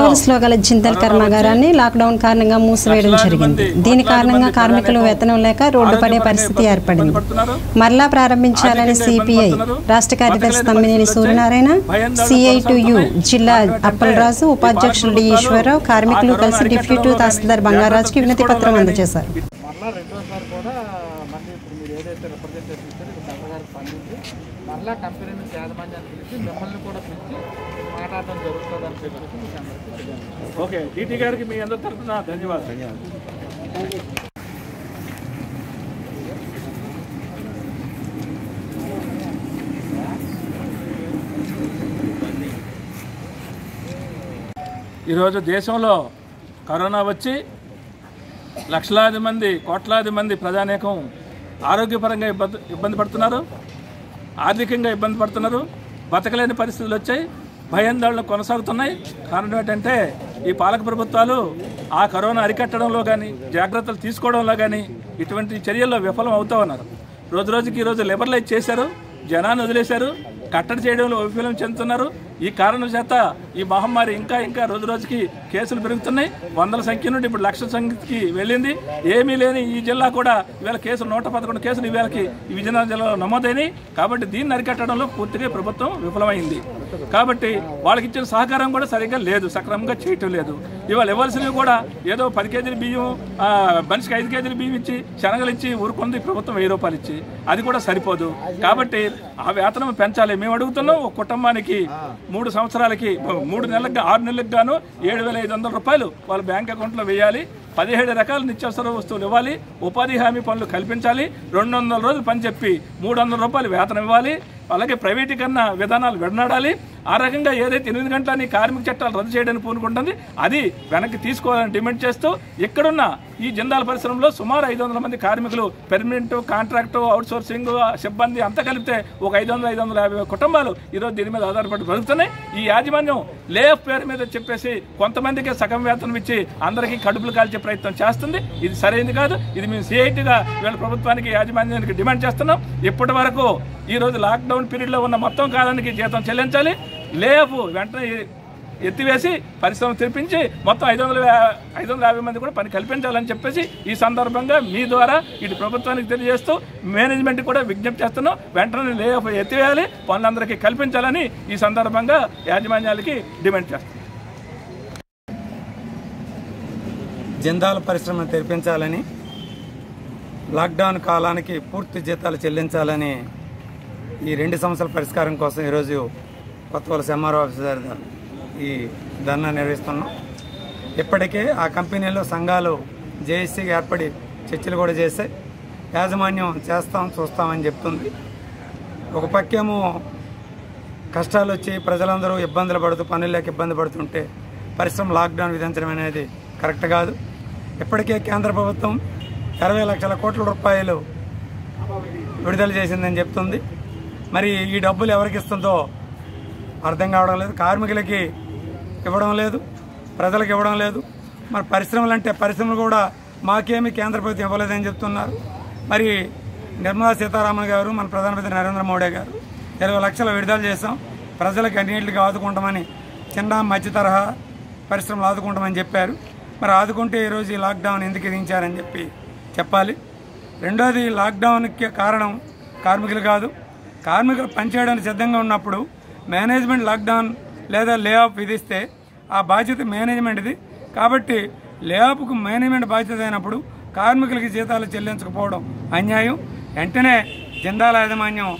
రూరల్స్ లో గల జిందల్ కర్మాగారాన్ని లాక్డౌన్ కారణంగా మూసివేయడం జరిగింది దీని కారణంగా కార్మికులు వేతనం లేక రోడ్డు పడే పరిస్థితి ఏర్పడింది మరలా ప్రారంభించాలని సిపిఐ రాష్ట్ర కార్యదర్శి Tammineni Suryanarayana CITU జిల్లా అప్పలరాజు ఉపాధ్యక్షులు డి ఈశ్వరరావు కార్మికులు కలిసి డిప్యూటీ తహసీల్దార్ బంగారాజుకి వినతి పత్రం అందజేశారు మరలా రెండోసారి కూడా మళ్ళీ ఇప్పుడు మీరు ఏదైతే రిప్రజెంటేషన్ ఇచ్చారో ఇక్కడ డాక్టర్ గారికి స్పందించి మరలా కంపెనీ నుంచి యాజమాన్యాన్ని పిలిచి మిమ్మల్ని కూడా పిలిచి మాట్లాడడం జరుగుతుందని చెప్పేసి మీకు అందరికీ తెలియజేస్తున్నాను. ఓకే టీటీ గారికి మీ అందరి తరఫున ధన్యవాదాలు ఈరోజు దేశంలో కరోనా వచ్చి లక్షలాది మంది కోట్లాది మంది ప్రజానేకం ఆరోగ్యపరంగా ఇబ్బంది ఇబ్బంది పడుతున్నారు ఆర్థికంగా ఇబ్బంది పడుతున్నారు బతకలేని పరిస్థితులు వచ్చాయి భయాందోళనలు కొనసాగుతున్నాయి కారణం ఏంటంటే ఈ పాలక ప్రభుత్వాలు ఆ కరోనా అరికట్టడంలో కానీ జాగ్రత్తలు తీసుకోవడంలో కానీ ఇటువంటి చర్యల్లో విఫలం అవుతా ఉన్నారు రోజు రోజుకి ఈరోజు లిబరలైజ్ చేశారు జనాన్ని వదిలేశారు కట్టడి చేయడంలో వైఫల్యం చెందుతున్నారు ఈ కారణం చేత ఈ మహమ్మారి ఇంకా ఇంకా రోజు రోజుకి కేసులు పెరుగుతున్నాయి వందల సంఖ్య నుండి ఇప్పుడు లక్షల సంఖ్యకి వెళ్ళింది ఏమీ లేని ఈ జిల్లా కూడా ఇవాళ కేసులు నూట పదకొండు కేసులు ఇవాళకి ఈ విజయనగరం జిల్లాలో నమోదైనాయి కాబట్టి దీన్ని అరికట్టడంలో పూర్తిగా ప్రభుత్వం విఫలమైంది కాబట్టి వాళ్ళకి ఇచ్చిన సహకారం కూడా సరిగ్గా లేదు సక్రమంగా చేయటం లేదు ఇవాళ ఇవ్వాల్సినవి కూడా ఏదో పది కేజీల బియ్యం ఆ, మనిషికి ఐదు కేజీల బియ్యం ఇచ్చి శనగలు ఇచ్చి ఊరుకుంది ప్రభుత్వం వెయ్యి రూపాయలు ఇచ్చి అది కూడా సరిపోదు కాబట్టి ఆ వేతనం పెంచాలి మేము అడుగుతున్నాం ఒక కుటుంబానికి మూడు సంవత్సరాలకి మూడు నెలలకు ఆరు నెలలకు గాను ఏడు వేల ఐదు వందల రూపాయలు వాళ్ళ బ్యాంక్ అకౌంట్లో వేయాలి పదిహేడు రకాల నిత్యావసర వస్తువులు ఇవ్వాలి ఉపాధి హామీ పనులు కల్పించాలి రెండు వందల రోజులు పని చెప్పి మూడు వందల రూపాయలు వేతనం ఇవ్వాలి అలాగే ప్రైవేటీకరణ విధానాలు విడనాడాలి ఆ రకంగా ఏదైతే ఎనిమిది గంటలని కార్మిక చట్టాలు రద్దు చేయడానికి పూనుకుంటుంది అది వెనక్కి తీసుకోవాలని డిమాండ్ చేస్తూ ఇక్కడున్న ఈ జిందాల పరిశ్రమలో సుమారు ఐదు వందల మంది కార్మికులు పెర్మనెంట్ కాంట్రాక్టు అవుట్ సోర్సింగ్ సిబ్బంది అంతా కలిపితే ఒక ఐదు వందల ఐదు వందల యాభై కుటుంబాలు ఈరోజు దీని మీద ఆధారపడి బతుకుతున్నాయి ఈ యాజమాన్యం లే ఆఫ్ పేరు మీద చెప్పేసి కొంతమందికి సగం వేతనం ఇచ్చి అందరికీ కడుపులు కాల్చే ప్రయత్నం చేస్తుంది ఇది సరైనది కాదు ఇది మేము సిఐటిగా వీళ్ళ ప్రభుత్వానికి యాజమాన్యానికి డిమాండ్ చేస్తున్నాం ఇప్పటి వరకు ఈ రోజు లాక్డౌన్ పీరియడ్లో ఉన్న మొత్తం కాలానికి జీతం చెల్లించాలి లేఫ్ వెంటనే ఎత్తివేసి పరిశ్రమ తెరిపించి మొత్తం ఐదు వందల యా- ఐదు వందల యాభై మంది కూడా పని కల్పించాలని చెప్పేసి ఈ సందర్భంగా మీ ద్వారా ఇటు ప్రభుత్వానికి తెలియజేస్తూ మేనేజ్మెంట్ కూడా విజ్ఞప్తి చేస్తున్నాం వెంటనే లే ఆఫ్ ఎత్తివేయాలి పనులందరికీ కల్పించాలని ఈ సందర్భంగా యాజమాన్యాలకి డిమాండ్ చేస్తున్నాం జిందాల్ పరిశ్రమను తెరిపించాలని లాక్డౌన్ కాలానికి పూర్తి జీతాలు చెల్లించాలని ఈ రెండు సంవత్సరాల పరిష్కారం కోసం ఈరోజు కొత్త వలస ఎంఆర్ఓ ఆఫీసర్ ఈ ధర్నా నిర్వహిస్తున్నాం ఇప్పటికే ఆ కంపెనీలో సంఘాలు జేఏసీగా ఏర్పడి చర్చలు కూడా చేశాయి యాజమాన్యం చేస్తాం చూస్తామని చెప్తుంది ఒక పక్కేమో కష్టాలు వచ్చి ప్రజలందరూ ఇబ్బందులు పడుతూ పనులు లేక ఇబ్బంది పడుతుంటే పరిశ్రమ లాక్డౌన్ విధించడం అనేది కరెక్ట్ కాదు ఇప్పటికే కేంద్ర ప్రభుత్వం ఇరవై లక్షల కోట్ల రూపాయలు విడుదల చేసిందని చెప్తుంది మరి ఈ డబ్బులు ఎవరికి ఇస్తుందో అర్థం కావడం లేదు కార్మికులకి ఇవ్వడం లేదు ప్రజలకు ఇవ్వడం లేదు మరి పరిశ్రమలు అంటే పరిశ్రమలు కూడా మాకేమి కేంద్ర ప్రభుత్వం ఇవ్వలేదని చెప్తున్నారు మరి నిర్మలా సీతారామన్ గారు మన ప్రధానమంత్రి నరేంద్ర మోడీ గారు ఇరవై లక్షలు విడుదల చేసాం ప్రజలకు అన్నింటికి ఆదుకుంటామని చిన్న మధ్య తరహా పరిశ్రమలు ఆదుకుంటామని చెప్పారు మరి ఆదుకుంటే ఈరోజు ఈ లాక్డౌన్ ఎందుకు విధించారని చెప్పి చెప్పాలి రెండోది లాక్డౌన్కి కారణం కార్మికులు కాదు కార్మికులు పనిచేయడానికి సిద్ధంగా ఉన్నప్పుడు మేనేజ్మెంట్ లాక్డౌన్ లేదా లే ఆఫ్ విధిస్తే ఆ బాధ్యత మేనేజ్మెంట్ది కాబట్టి లే ఆఫ్కు మేనేజ్మెంట్ బాధ్యత అయినప్పుడు కార్మికులకి జీతాలు చెల్లించకపోవడం అన్యాయం వెంటనే జిందాల యాజమాన్యం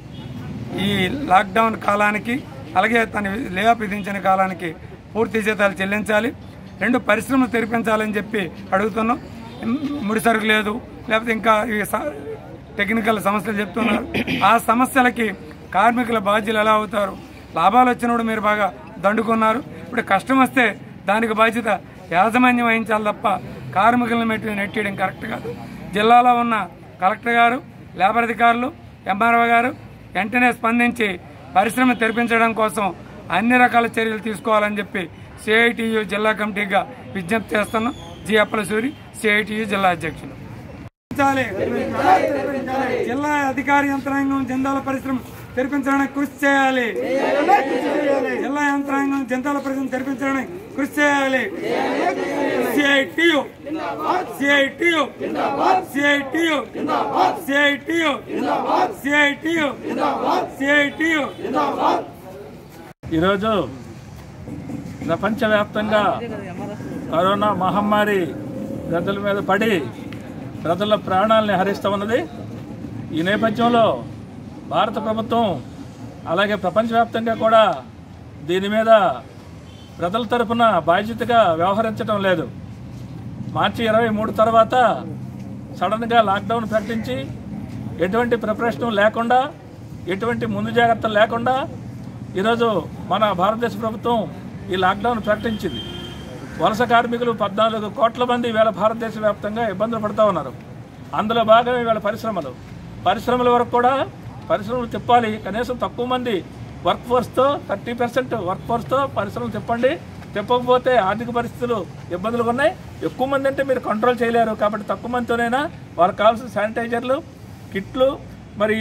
ఈ లాక్డౌన్ కాలానికి అలాగే తన లే ఆఫ్ విధించిన కాలానికి పూర్తి జీతాలు చెల్లించాలి రెండు పరిశ్రమలు తెరిపించాలని చెప్పి అడుగుతున్నాం ఉమ్, ముడి సరుకు లేదు లేకపోతే ఇంకా ఈ స- టెక్నికల్ సమస్యలు చెప్తున్నారు ఆ సమస్యలకి కార్మికుల బాధ్యులు ఎలా అవుతారు లాభాలు వచ్చినప్పుడు మీరు బాగా దండుకున్నారు ఇప్పుడు కష్టం వస్తే దానికి బాధ్యత యాజమాన్యం వహించాలి తప్ప కార్మికులను మెట్టి నెట్టేయడం కరెక్ట్ కాదు జిల్లాలో ఉన్న కలెక్టర్ గారు లేబర్ అధికారులు ఎంఆర్ఓ గారు వెంటనే స్పందించి పరిశ్రమ తెరిపించడం కోసం అన్ని రకాల చర్యలు తీసుకోవాలని చెప్పి సిఐటియు జిల్లా కమిటీగా విజ్ఞప్తి చేస్తున్నాం జి అప్పలసూరి సిఐటియు జిల్లా అధ్యక్షులు తెరిపించాలి. జిల్లా అధికార యంత్రాంగం జెండాల పరిశ్రమ తెరిపించడానికి కృషి చేయాలి జిల్లా యంత్రాంగం జంతాల పరిశ్రమ తెరిపించడానికి కృషి చేయాలి CITU CITU CITU CITU CITU CITU ఈరోజు ప్రపంచవ్యాప్తంగా కరోనా మహమ్మారి ప్రజల మీద పడి ప్రజల ప్రాణాలని హరిస్తూ ఉన్నది ఈ నేపథ్యంలో భారత ప్రభుత్వం అలాగే ప్రపంచవ్యాప్తంగా కూడా దీని మీద ప్రజల తరపున బాధ్యతగా వ్యవహరించడం లేదు మార్చి ఇరవై మూడు తర్వాత సడన్గా లాక్డౌన్ ప్రకటించి ఎటువంటి ప్రిపరేషన్ లేకుండా ఎటువంటి ముందు జాగ్రత్తలు లేకుండా ఈరోజు మన భారతదేశ ప్రభుత్వం ఈ లాక్డౌన్ ప్రకటించింది వలస కార్మికులు పద్నాలుగు కోట్ల మంది వేళ భారతదేశ వ్యాప్తంగా ఇబ్బందులు పడుతూ ఉన్నారు అందులో భాగమే ఇవాళ పరిశ్రమలు పరిశ్రమల వరకు కూడా పరిశ్రమలు తిప్పాలి కనీసం తక్కువ మంది వర్క్ ఫోర్స్తో థర్టీ పర్సెంట్ వర్క్ ఫోర్స్తో పరిశ్రమలు తిప్పండి తిప్పకపోతే ఆర్థిక పరిస్థితులు ఇబ్బందులు ఉన్నాయి ఎక్కువ మంది అంటే మీరు కంట్రోల్ చేయలేరు కాబట్టి తక్కువ మందితోనైనా వాళ్ళకి కావాల్సిన శానిటైజర్లు కిట్లు మరి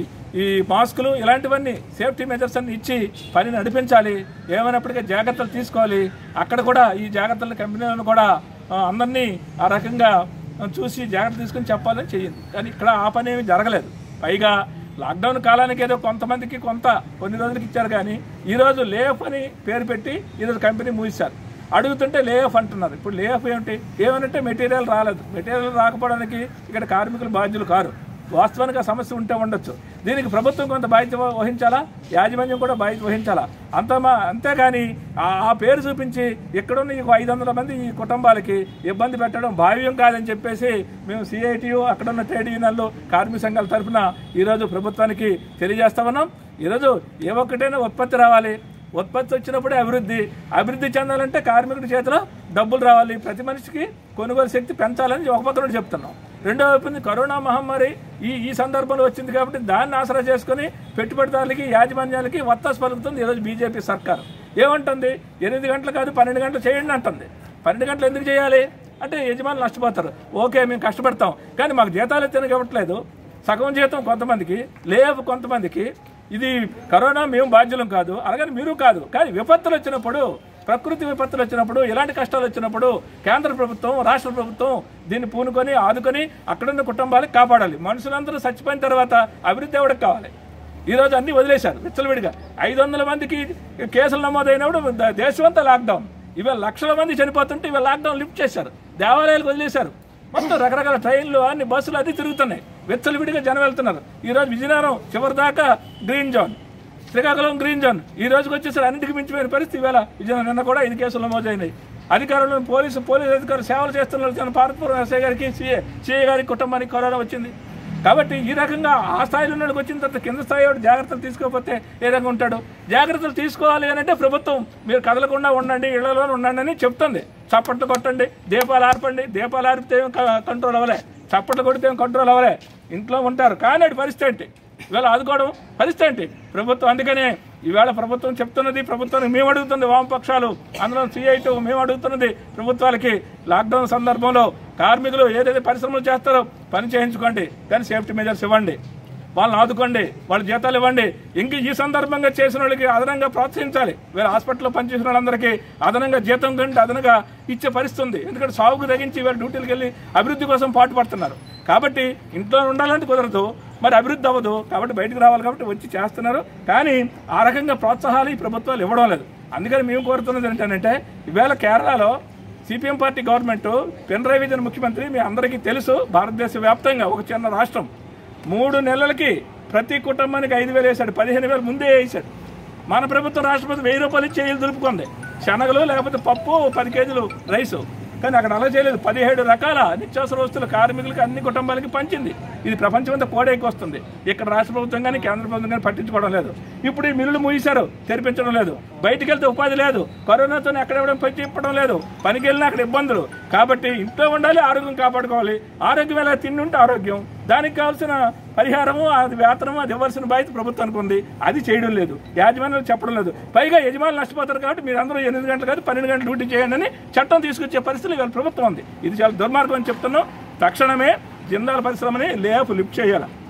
ఈ మాస్కులు ఇలాంటివన్నీ సేఫ్టీ మెజర్స్ అన్ని ఇచ్చి పని నడిపించాలి ఏమైనప్పటికీ జాగ్రత్తలు తీసుకోవాలి అక్కడ కూడా ఈ జాగ్రత్తల కంపెనీలను కూడా ఆ, అందరినీ ఆ రకంగా చూసి జాగ్రత్త తీసుకుని చెప్పాలని చెయ్యింది కానీ ఇక్కడ ఆ పని ఏమీ జరగలేదు పైగా లాక్డౌన్ కాలానికి ఏదో కొంతమందికి కొంత కొన్ని రోజులకి ఇచ్చారు కానీ ఈరోజు లేఫ్ అని పేరు పెట్టి ఈరోజు కంపెనీ మూసారు అడుగుతుంటే లేఫ్ అంటున్నారు ఇప్పుడు లేఫ్ ఏమిటి ఏమనంటే మెటీరియల్ రాలేదు మెటీరియల్ రాకపోవడానికి ఇక్కడ కార్మికులు బాధ్యులు కారు వాస్తవానికి ఆ సమస్య ఉంటే ఉండొచ్చు దీనికి ప్రభుత్వం కొంత బాధ్యత వహించాలా యాజమాన్యం కూడా బాధ్యత వహించాలా అంత మా అంతేగాని ఆ ఆ పేరు చూపించి ఇక్కడున్న ఈ ఐదు వందల మంది ఈ కుటుంబాలకి ఇబ్బంది పెట్టడం భావ్యం కాదని చెప్పేసి మేము సిఐటియు అక్కడున్న ట్రేడ్ యూనియన్లు కార్మిక సంఘాల తరఫున ఈరోజు ప్రభుత్వానికి తెలియజేస్తా ఉన్నాం ఈరోజు ఏ ఒక్కటైనా ఉత్పత్తి రావాలి ఉత్పత్తి వచ్చినప్పుడే అభివృద్ధి అభివృద్ధి చెందాలంటే కార్మికుడి చేతిలో డబ్బులు రావాలి ప్రతి మనిషికి కొనుగోలు శక్తి పెంచాలని ఒక పక్కన చెప్తున్నాం రెండో వైపు ఉంది కరోనా మహమ్మారి ఈ ఈ సందర్భంలో వచ్చింది కాబట్టి దాన్ని ఆసరా చేసుకుని పెట్టుబడిదారులకి యాజమాన్యాలకి వత్తాసు పలుకుతుంది ఈరోజు బీజేపీ సర్కారు ఏమంటుంది ఎనిమిది గంటలు కాదు పన్నెండు గంటలు చేయండి అంటుంది పన్నెండు గంటలు ఎందుకు చేయాలి అంటే యజమానులు నష్టపోతారు ఓకే మేము కష్టపడతాం కానీ మాకు జీతాలు ఎత్తిన ఇవ్వట్లేదు సగం జీతం కొంతమందికి లేవు కొంతమందికి ఇది కరోనా మేము బాధ్యులం కాదు అలాగని మీరు కాదు కానీ విపత్తులు వచ్చినప్పుడు ప్రకృతి విపత్తులు వచ్చినప్పుడు ఇలాంటి కష్టాలు వచ్చినప్పుడు కేంద్ర ప్రభుత్వం రాష్ట్ర ప్రభుత్వం దీన్ని పూనుకొని ఆదుకొని అక్కడున్న కుటుంబాలకు కాపాడాలి మనుషులందరూ చచ్చిపోయిన తర్వాత అభివృద్ధి ఎవరికి కావాలి ఈరోజు అన్ని వదిలేశారు విచ్చలవిడిగా ఐదు వందల మందికి కేసులు నమోదైనప్పుడు ద- దేశమంతా లాక్డౌన్ ఇవాళ లక్షల మంది చనిపోతుంటే ఇవాళ లాక్డౌన్ లిఫ్ట్ చేశారు దేవాలయాలకు వదిలేశారు మొత్తం రకరకాల ట్రైన్లు అన్ని బస్సులు అన్ని తిరుగుతున్నాయి విచ్చలవిడిగా జనం వెళ్తున్నారు ఈరోజు విజయనగరం చివరి దాకా green zone Srikakulam green zone ఈ రోజుకి వచ్చేసరి అన్నింటికి మించిపోయిన పరిస్థితి ఇవాళ విజయనగరం నిన్న కూడా ఐదు కేసులు నమోదైనాయి అధికారులు పోలీసు పోలీసు అధికారులు సేవలు చేస్తున్నారు చాలా పార్వతపురం ఎస్ఐ గారికి సిఏ సిఐ గారి కుటుంబానికి కరోనా వచ్చింది కాబట్టి ఈ రకంగా ఆ స్థాయిలో ఉన్నోడికి వచ్చిన తర్వాత కింద స్థాయి వాడు జాగ్రత్తలు తీసుకోకపోతే ఏ రకంగా ఉంటాడు జాగ్రత్తలు తీసుకోవాలి అని అంటే ప్రభుత్వం మీరు కదలకుండా ఉండండి ఇళ్లలో ఉండండి అని చెప్తుంది చప్పట్లు కొట్టండి దీపాలు ఆర్పండి దీపాలు ఆర్పితే ఏం క- కంట్రోల్ అవ్వలే చప్పట్లు కొడితే ఏం కంట్రోల్ అవ్వలే ఇంట్లో ఉంటారు కానీ అటు పరిస్థితి ఏంటి ఇవాళ ఆదుకోవడం పరిస్థితి ఏంటి ప్రభుత్వం అందుకనే ఈవేళ ప్రభుత్వం చెప్తున్నది ప్రభుత్వానికి మేము అడుగుతుంది వామపక్షాలు అందులో సిఐటు మేము అడుగుతున్నది ప్రభుత్వాలకి లాక్డౌన్ సందర్భంలో కార్మికులు ఏదైతే పరిశ్రమలు చేస్తారో పని చేయించుకోండి కానీ సేఫ్టీ మెజర్స్ ఇవ్వండి వాళ్ళని ఆదుకోండి వాళ్ళ జీతాలు ఇవ్వండి ఇంక ఈ సందర్భంగా చేసిన వాళ్ళకి అదనంగా ప్రోత్సహించాలి వీళ్ళ హాస్పిటల్లో పనిచేసిన వాళ్ళందరికీ అదనంగా జీతం కంటే అదనంగా ఇచ్చే పరిస్థితి ఉంది ఎందుకంటే సాగుకు తగ్గించి వీళ్ళు డ్యూటీలకు వెళ్ళి అభివృద్ధి కోసం పాటుపడుతున్నారు కాబట్టి ఇంట్లో ఉండాలంటే కుదరదు మరి అభివృద్ధి అవ్వదు కాబట్టి బయటకు రావాలి కాబట్టి వచ్చి చేస్తున్నారు కానీ ఆ రకంగా ప్రోత్సాహాలు ఈ ప్రభుత్వాలు ఇవ్వడం లేదు అందుకని మేము కోరుతున్నది ఏంటంటే ఈవేళ కేరళలో CPM party government Pinarayi Vijayan ముఖ్యమంత్రి మీ అందరికీ తెలుసు భారతదేశ వ్యాప్తంగా ఒక చిన్న రాష్ట్రం మూడు నెలలకి ప్రతి కుటుంబానికి ఐదు వేలు వేశాడు పదిహేను వేలు ముందే వేసాడు మన ప్రభుత్వం రాష్ట్రపతి వెయ్యి రూపాయలు ఇచ్చి చేతులు దులుపుకుంది శనగలు లేకపోతే పప్పు పది కేజీలు రైసు కానీ అక్కడ అలా చేయలేదు పదిహేడు రకాల నిత్యావసర వస్తువులు కార్మికులకి అన్ని కుటుంబాలకి పంచింది ఇది ప్రపంచమంతా కోడైకి వస్తుంది ఇక్కడ రాష్ట్ర ప్రభుత్వం కానీ కేంద్ర ప్రభుత్వం కానీ పట్టించుకోవడం లేదు ఇప్పుడు ఈ మిల్లులు మూసేశారు తెరిపించడం లేదు బయటికి వెళ్తే ఉపాధి లేదు కరోనాతో ఎక్కడ పని చెప్పడం లేదు పనికి వెళ్ళినా అక్కడ ఇబ్బందులు కాబట్టి ఇంట్లో ఉండాలి ఆరోగ్యం కాపాడుకోవాలి ఆరోగ్యం ఎలా తిండి ఉంటే ఆరోగ్యం దానికి కావాల్సిన పరిహారము అది వేతనము అది ఇవ్వాల్సిన బాధ్యత ప్రభుత్వానికి ఉంది అది చేయడం లేదు యాజమాన్యాలు చెప్పడం లేదు పైగా యజమానులు నష్టపోతారు కాబట్టి మీరు అందరూ ఎనిమిది గంటలు కాదు పన్నెండు గంటలు డ్యూటీ చేయండి అని చట్టం తీసుకొచ్చే పరిస్థితులు ఇవాళ ప్రభుత్వం ఉంది ఇది చాలా దుర్మార్గం అని చెప్తున్నాం తక్షణమే జిందాల పరిశ్రమని లేపు లిఫ్ట్ చేయాలి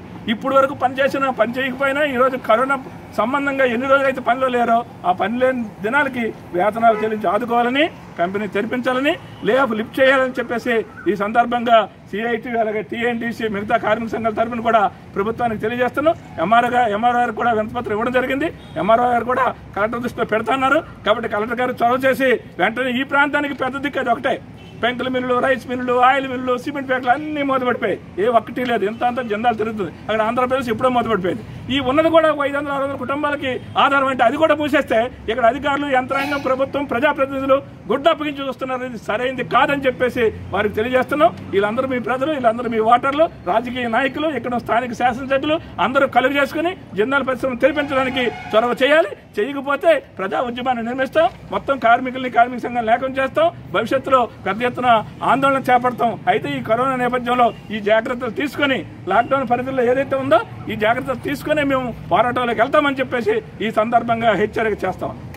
ఇప్పుడు వరకు పని చేసినా పని చేయకపోయినా ఈరోజు కరోనా సంబంధంగా ఎన్ని రోజులైతే పనిలో లేరో ఆ పని లేని దినాలకి వేతనాలు చెల్లించి ఆదుకోవాలని కంపెనీ తెరిపించాలని లే ఆఫ్ లిఫ్ట్ చేయాలని చెప్పేసి ఈ సందర్భంగా సిఐటి అలాగే టీఎన్టీసీ మిగతా కార్మిక సంఘాల తరఫున కూడా ప్రభుత్వానికి తెలియజేస్తున్నాం ఎంఆర్ఓ గారు ఎంఆర్ఓ గారు కూడా వినతిపత్రం ఇవ్వడం జరిగింది ఎంఆర్ఓ గారు కూడా కలెక్టర్ దృష్టిలో పెడుతున్నారు కాబట్టి కలెక్టర్ గారు చొరవ చేసి వెంటనే ఈ ప్రాంతానికి పెద్ద దిక్కు అది ఒకటే పెంకుల మిల్లులు రైస్ మిల్లులు ఆయిల్ మిల్లులు సిమెంట్ ఫ్యాక్టరీలు అన్ని మూతపడిపోయాయి ఏ ఒక్కటి లేదు ఎంత అంత జెండాలు తిరుగుతుంది అక్కడ ఆంధ్రప్రదేశ్ ఇప్పుడో మూతపడిపోయింది ఈ ఉన్నది కూడా ఒక ఐదు వందల ఆరు వందల కుటుంబాలకి ఆధారం అంటే అది కూడా మూసేస్తే ఇక్కడ అధికారులు యంత్రాంగం ప్రభుత్వం ప్రజాప్రతినిధులు గుడ్డ అప్పగించి చూస్తున్నారు ఇది సరైనది కాదని చెప్పేసి వారికి తెలియజేస్తున్నాం వీళ్ళందరూ మీ ప్రజలు వీళ్ళందరూ మీ ఓటర్లు రాజకీయ నాయకులు ఇక్కడ స్థానిక శాసనసభ్యులు అందరూ కలుగు చేసుకుని జిందాల్ పరిశ్రమ తెరిపించడానికి చొరవ చేయాలి చేయకపోతే ప్రజా ఉద్యమాన్ని నిర్మిస్తాం మొత్తం కార్మికుల్ని కార్మిక సంఘం లేకుండా చేస్తాం భవిష్యత్తులో పెద్ద ఎత్తున ఆందోళన చేపడతాం అయితే ఈ కరోనా నేపథ్యంలో ఈ జాగ్రత్తలు తీసుకొని లాక్డౌన్ పరిధిలో ఏదైతే ఉందో ఈ జాగ్రత్తలు తీసుకొని మేము పోరాటంలోకి వెళ్తామని చెప్పేసి ఈ సందర్భంగా హెచ్చరిక చేస్తాం